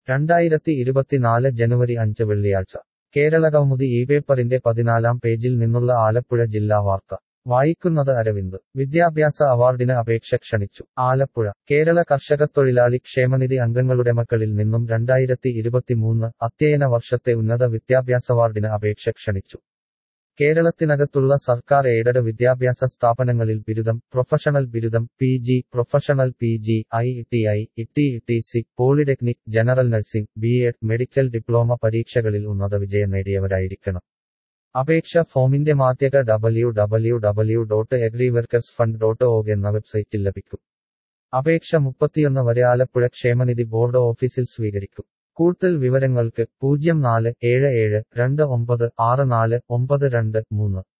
രണ്ടായിരത്തി ഇരുപത്തിനാല് ജനുവരി അഞ്ച് വെള്ളിയാഴ്ച കേരളകൗമുദി ഈ പേപ്പറിന്റെ പതിനാലാം പേജിൽ നിന്നുള്ള ആലപ്പുഴ ജില്ലാ വാർത്ത വായിക്കുന്നത് അരവിന്ദ് വിദ്യാഭ്യാസ അവാർഡിന് അപേക്ഷ ക്ഷണിച്ചു ആലപ്പുഴ കേരള കർഷകത്തൊഴിലാളി ക്ഷേമനിധി അംഗങ്ങളുടെ മക്കളിൽ നിന്നും രണ്ടായിരത്തി ഇരുപത്തിമൂന്ന് അധ്യയന വർഷത്തെ ഉന്നത വിദ്യാഭ്യാസ അവാർഡിന് അപേക്ഷ ക്ഷണിച്ചു കേരളത്തിനകത്തുള്ള സർക്കാർ എയ്ഡഡ് വിദ്യാഭ്യാസ സ്ഥാപനങ്ങളിൽ ബിരുദം പ്രൊഫഷണൽ ബിരുദം P G professional P G I T I E T C polytechnic general nursing B Ed medical diploma പരീക്ഷകളിൽ ഉന്നത വിജയം നേടിയവരായിരിക്കണം അപേക്ഷ ഫോമിന്റെ മാധ്യക W W W dot agri workers fund dot org എന്ന വെബ്സൈറ്റിൽ ലഭിക്കും അപേക്ഷ മുപ്പത്തിയൊന്ന് വരെ ആലപ്പുഴ ക്ഷേമനിധി ബോർഡ് ഓഫീസിൽ സ്വീകരിക്കും കൂടുതൽ വിവരങ്ങൾക്ക് പൂജ്യം നാല് ഏഴ് ഏഴ് രണ്ട് ഒമ്പത് ആറ് നാല് ഒമ്പത് രണ്ട് മൂന്ന്